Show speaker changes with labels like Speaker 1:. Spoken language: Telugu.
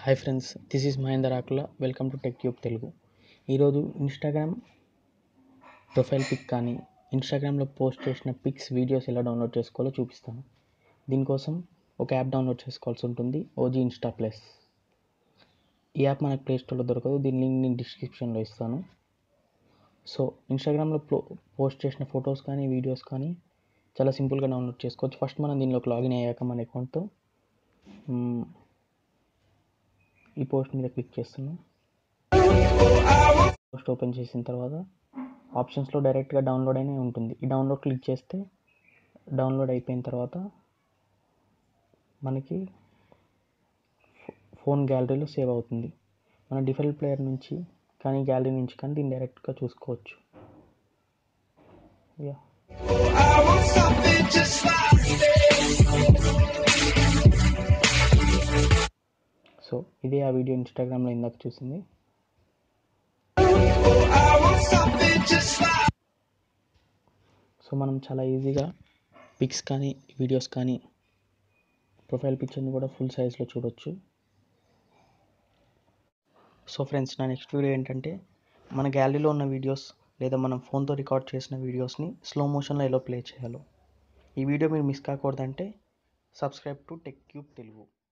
Speaker 1: hi friends this is Mahender Akula welcome to Tech Tube Telugu ఈరోజు ఇన్స్టాగ్రామ్ ప్రొఫైల్ పిక్ కానీ ఇన్స్టాగ్రామ్లో పోస్ట్ చేసిన పిక్స్ వీడియోస్ ఎలా డౌన్లోడ్ చేసుకోవాలో చూపిస్తాను దీనికోసం ఒక యాప్ డౌన్లోడ్ చేసుకోవాల్సి ఉంటుంది ఓజీ ఇన్స్టా ప్లస్ ఈ యాప్ మనకు ప్లే స్టోర్లో దొరకదు దీని లింక్ నేను డిస్క్రిప్షన్లో ఇస్తాను సో ఇన్స్టాగ్రామ్లో పో పోస్ట్ చేసిన ఫొటోస్ కానీ వీడియోస్ కానీ చాలా సింపుల్గా డౌన్లోడ్ చేసుకోవచ్చు ఫస్ట్ మనం దీనిలోకి లాగిన్ అయ్యాక మన అకౌంట్తో మ్, ఈ పోస్ట్ మీద క్లిక్ చేస్తున్నాం పోస్ట్ ఓపెన్ చేసిన తర్వాత ఆప్షన్స్లో డైరెక్ట్గా డౌన్లోడ్ అయినా ఉంటుంది ఈ డౌన్లోడ్ క్లిక్ చేస్తే డౌన్లోడ్ అయిపోయిన తర్వాత మనకి ఫో- ఫోన్ గ్యాలరీలో సేవ్ అవుతుంది మన డిఫాల్ట్ ప్లేయర్ నుంచి కానీ గ్యాలరీ నుంచి కానీ దీన్ని డైరెక్ట్గా చూసుకోవచ్చు యా సో ఇదే ఆ వీడియో ఇన్స్టాగ్రామ్లో ఇందాక చూసింది సో మనం చాలా ఈజీగా పిక్స్ కానీ వీడియోస్ కానీ ప్రొఫైల్ పిక్చర్ని కూడా ఫుల్ సైజ్లో చూడొచ్చు సో ఫ్రెండ్స్ నా నెక్స్ట్ వీడియో ఏంటంటే మన గ్యాలరీలో ఉన్న వీడియోస్ లేదా మనం ఫోన్తో రికార్డ్ చేసిన వీడియోస్ని స్లో మోషన్లో ఎలా ప్లే చేయాలో ఈ వీడియో మీరు మిస్ కాకూడదంటే subscribe to Tech Tube Telugu